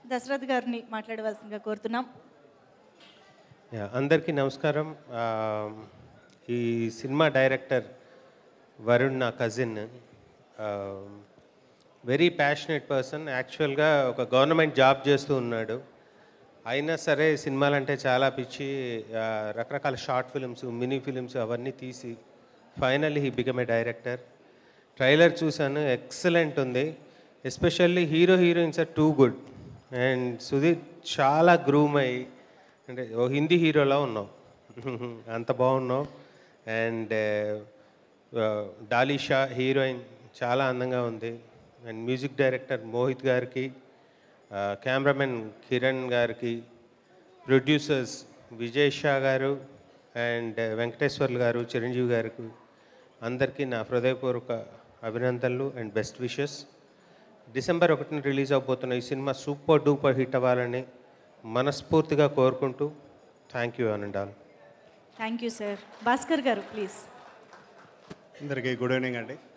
దశరథ్ గారిని మాట్లాడవలసిందిగా కోరుతున్నాం యా, అందరికీ నమస్కారం ఆ, ఈ సినిమా డైరెక్టర్ వరుణ్ నా కజిన్ వెరీ ప్యాషనెట్ పర్సన్ యాక్చువల్గా ఒక గవర్నమెంట్ జాబ్ చేస్తూ ఉన్నాడు అయినా సరే సినిమాలంటే చాలా పిచ్చి ఆ, రకరకాల షార్ట్ ఫిల్మ్స్ మినీ ఫిల్మ్స్ అవన్నీ తీసి finally he become a director trailer చూశాను ఎక్సలెంట్ ఉంది especially hero heroines are too good and Sudheer చాలా గ్రూమ్ అయ్యి అంటే ఓ హిందీ హీరోలా ఉన్నావు అంత బాగున్నావు అండ్ డాలిషా హీరోయిన్ చాలా అందంగా ఉంది అండ్ మ్యూజిక్ డైరెక్టర్ మోహిత్ గారికి కెమెరామెన్ కిరణ్ గారికి ప్రొడ్యూసర్స్ విజయ్ షా గారు అండ్ వెంకటేశ్వర్లు గారు చిరంజీవి గారికి అందరికీ నా హృదయపూర్వక అభినందనలు అండ్ బెస్ట్ విషెస్ డిసెంబర్ ఒకటిన రిలీజ్ అవబోతున్న ఈ సినిమా సూపర్ డూపర్ హిట్ అవ్వాలని మనస్ఫూర్తిగా కోరుకుంటూ థ్యాంక్ యూ అనండి all thank you sir Bhaskar garu please అందరికీ గుడ్ ఈవినింగ్ అండి